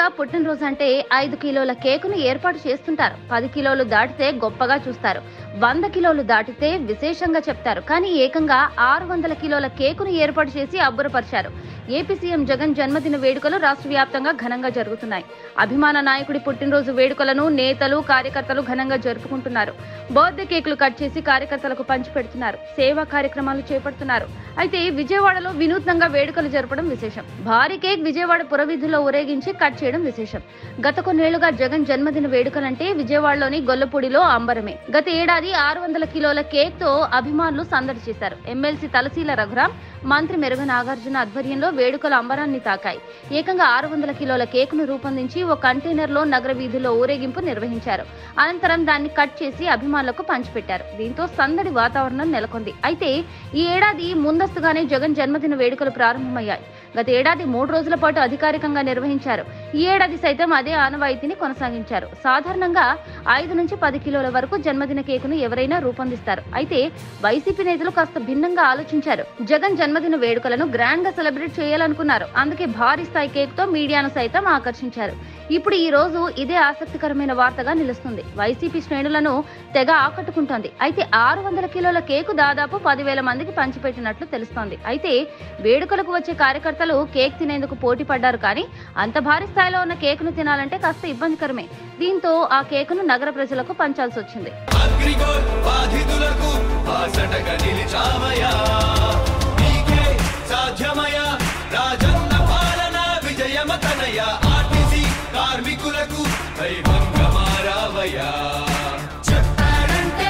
సాధారణంగా పుట్టినరోజు అంటే ఐదు కిలోల కేకును ఏర్పాటు చేస్తుంటారు పది కిలోలు దాటితే గొప్పగా చూస్తారు వంద కిలోలు దాటితే విశేషంగా చెప్తారు కానీ ఏకంగా ఆరు వందల కిలోల కేకును ఏర్పాటు చేసి అబ్బురపరిచారు ఏపీ సీఎం జగన్ జన్మదిన వేడుకలు రాష్ట్ర వ్యాప్తంగా ఘనంగా జరుగుతున్నాయి అభిమాన నాయకుడి పుట్టినరోజు వేడుకలను నేతలు కార్యకర్తలు ఘనంగా జరుపుకుంటున్నారు బర్త్డే కేకులు కట్ చేసి కార్యకర్తలకు పంచిపెడుతున్నారు సేవా కార్యక్రమాలు చేపడుతున్నారు అయితే విజయవాడలో వినూత్నంగా వేడుకలు జరపడం విశేషం భారీ కేక్ విజయవాడ పురవీధుల్లో ఊరేగించి కట్ చేయడం విశేషం గత కొన్నేళ్లుగా జగన్ జన్మదిన వేడుకలంటే విజయవాడలోని గొల్లపూడిలో అంబరమే గత ఏడాది ఆరు వందల కిలోల కేక్ తో అభిమానులు సందడి చేశారు ఎమ్మెల్సీ తలసీల రఘురాం మంత్రి మెరుగ నాగార్జున ఆధ్వర్యంలో వేడుకలు అంబరాన్ని తాకాయి ఏకంగా ఆరు వందల కిలోల కేకును రూపొందించి ఓ కంటైనర్ లో నగర వీధుల్లో ఊరేగింపు నిర్వహించారు అనంతరం దాన్ని కట్ చేసి అభిమానులకు పంచిపెట్టారు దీంతో సందడి వాతావరణం నెలకొంది అయితే ఈ ఏడాది ముందస్తుగానే జగన్ జన్మదిన వేడుకలు ప్రారంభమయ్యాయి గత ఏడాది మూడు రోజుల పాటు అధికారికంగా నిర్వహించారు ఈ ఏడాది సైతం అదే ఆనవాయితీని కొనసాగించారు సాధారణంగా ఐదు నుంచి పది కిలోల వరకు జన్మదిన కేకును ఎవరైనా రూపొందిస్తారు అయితే వైసీపీ నేతలు కాస్త భిన్నంగా ఆలోచించారు జగన్ జన్మదిన వేడుకలను గ్రాండ్ గా సెలబ్రేట్ చేయాలనుకున్నారు అందుకే భారీ స్థాయి కేక్ తో మీడియాను సైతం ఆకర్షించారు ఇప్పుడు ఈ రోజు ఇదే ఆసక్తికరమైన వార్తగా నిలుస్తుంది వైసీపీ శ్రేణులను తెగ ఆకట్టుకుంటోంది అయితే ఆరు వందల కిలోల కేకు దాదాపు పదివేల మందికి పంచిపెట్టినట్లు తెలుస్తోంది అయితే వేడుకలకు వచ్చే కార్యకర్తలు కేక్ తినేందుకు పోటీ పడ్డారు కానీ అంత భారీ స్థాయిలో ఉన్న కేకును తినాలంటే కాస్త ఇబ్బందికరమే దీంతో ఆ కేకును నగర ప్రజలకు పంచాల్సి వచ్చింది అగ్రిగోల్ బాధితులకు బాసటగా నిలిచామయా నీకే సాధ్యమయ రాజన్న పాలన విజయమతనయ ఆర్టీసీ కార్మికులకు దైవంగా మారావయ్యా చెప్పాడంటే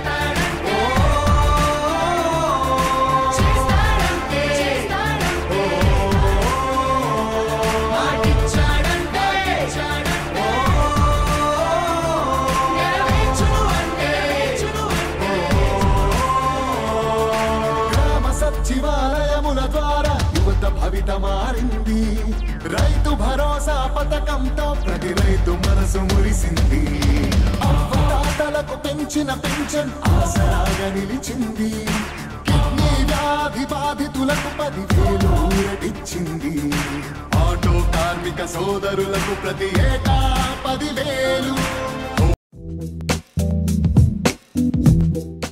చేస్తాడంటే చేస్తాడంటే మాటిచ్చాడంటే నెరవేర్చును అంటే గ్రామ సచివాలయముల ద్వారా యువత భవిత మారింది రైతు భరోసా పథకంతో ప్రతి రైతు మనసు మురిసింది అవ్వదాతలకు పెంచిన పెన్షన్ ఆసరాగా నిలిచింది కిడ్నీ వ్యాధి బాధితులకు పదివేలు ఊరటిచ్చింది ఆటో కార్మిక సోదరులకు ప్రతి ఏటా పదివేలు